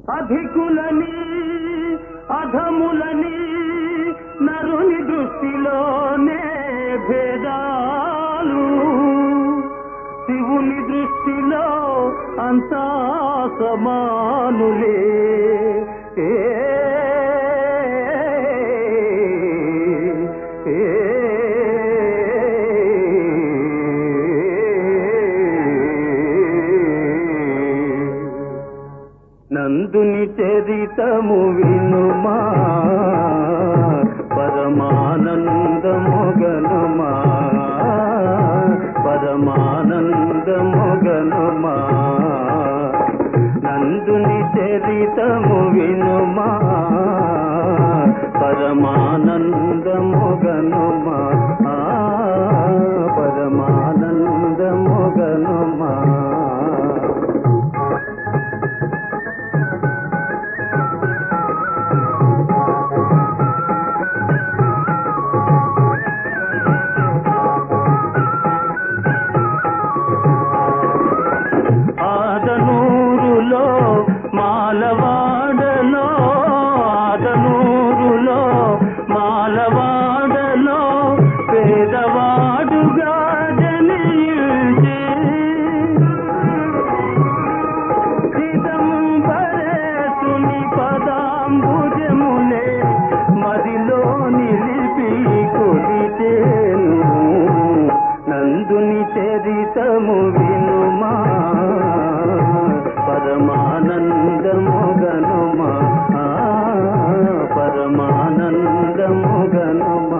అధికులని అధములని నరుని దృష్టిలోనే భేదాలు శివుని దృష్టిలో అంతా సమానులే ఏ నందుని చరితము వినుమా పరమానందముగనుమా పరమానందముగనుమా నందుని చరితము వినుమా పరమానందముగనుమా ఆ, పరమానందముగనుమా ఆదనూరులో మాలవాడలో ఆదనూరులో మాలవాడలో పేదవాడుగా జనించే చిదంబరేశుని పదాంబుజములే మదిలో నిలిపి కొలిచేను నందుని చరితము వినుమా పరమానందముగనుమా ఆ, పరమానందముగనుమా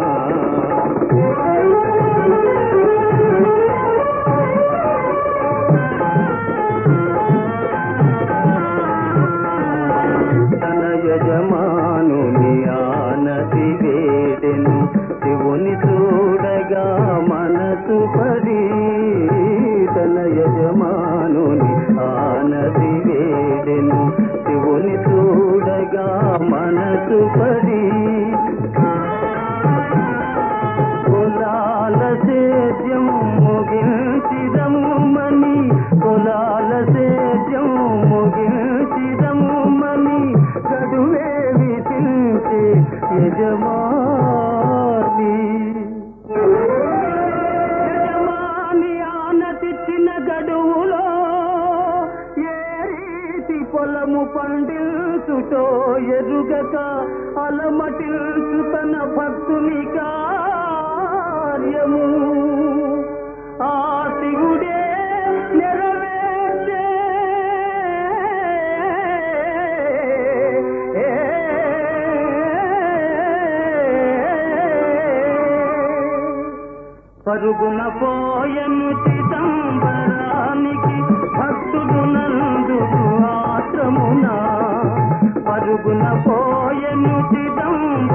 తన యజమానుని ఆనతి వేదెను శివుని చూడగా మనసు పడి తన యజమానుని ఆనతి వేదెను శివుని చూడగా మనసు పడి కులాల సేద్యం ముగించిదముమని కులాల సేద్యం ముగించిదముమని గడువే విధించే యజమాని యజమాని ఆనతిచ్చిన గడువులో ఏ రీతి పొలము పండిల్చుటో ఎరుగక అలమటిల్చు తన భక్తుని కార్యము ఆ శివుడే నెరవేర్చే పరుగున పోయను చిదంబరానికి భక్తుడు నందు ఆశ్రమున పరుగున పోయను చిదంబరానికి